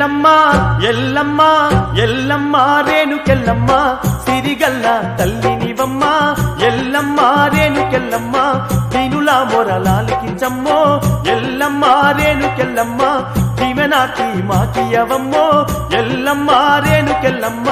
ఎల్లమ్మ ఎల్లమ్మ ఎల్లమ్మ రేణుకెల్లమ్మ సిరిగల్ల తల్లినివమ్మ ఎల్లమ్మ రేణుకెల్లమ్మ దీనుల మొరలాలికించమ్మో ఎల్లమ్మ రేణుకెల్లమ్మ దీవెనాకి మాకియవమ్మో ఎల్లమ్మ రేణుకెల్లమ్మ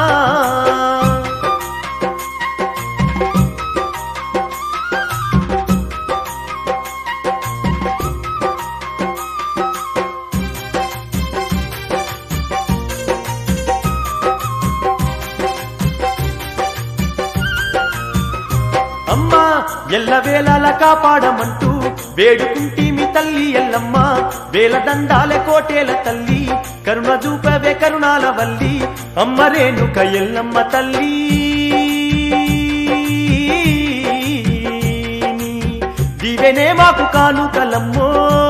అమ్మా ఎల్లవేళల కాపాడమంటూ వేడుకుంటి మీ తల్లి ఎల్లమ్మ వేల దండాల కోటేల తల్లి కరుణ చూపవే కరుణాల వల్లి అమ్మ రేణుక ఎల్లమ్మ తల్లి దీవెనే మాకు కానుకలమ్మో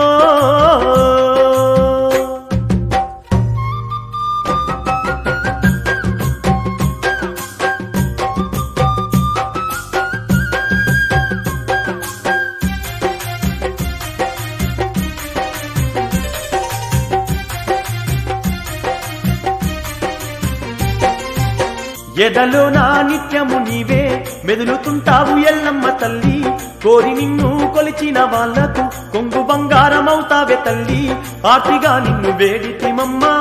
ఎదలో నా నిత్యము నీవే మెదులుతుంటావు ఎల్లమ్మ తల్లి కోరి నిన్ను కొలిచిన వాళ్లకు కొంగు బంగారమవుతావే తల్లి ఆర్తిగా నిన్ను వేడితిమమ్మా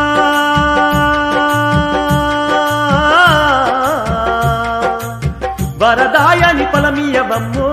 వరదాయని పలమీయవమ్మో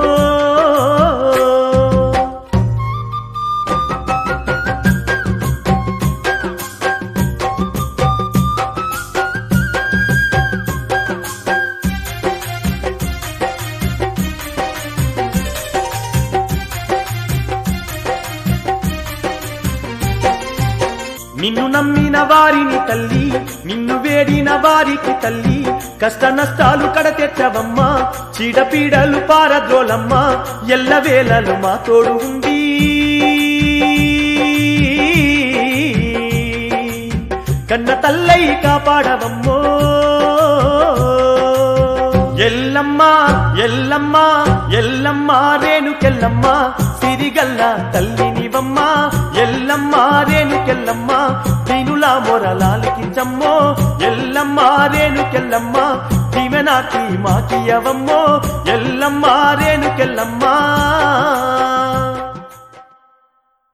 నిన్ను నమ్మిన వారిని తల్లి నిన్ను వేడిన వారికి తల్లి కష్ట నష్టాలు కడతెచ్చవమ్మా చీడపీడలు పారద్రోలమ్మా ఎల్లవేళలు మా తోడు ఉంది కన్న తల్లై కాపాడవమ్మో ఎల్లమ్మ ఎల్లమ్మ ఎల్లమ్మ రేణుకెల్లమ్మ సిరిగల్ల తల్లినివమ్మ ఎల్లమ్మ రేణుకెల్లమ్మ దీనుల మొరలాలికించమ్మో ఎల్లమ్మ రేణుకెల్లమ్మ దీవెనాకి మాకియవమ్మో ఎల్లమ్మ రేణుకెల్లమ్మ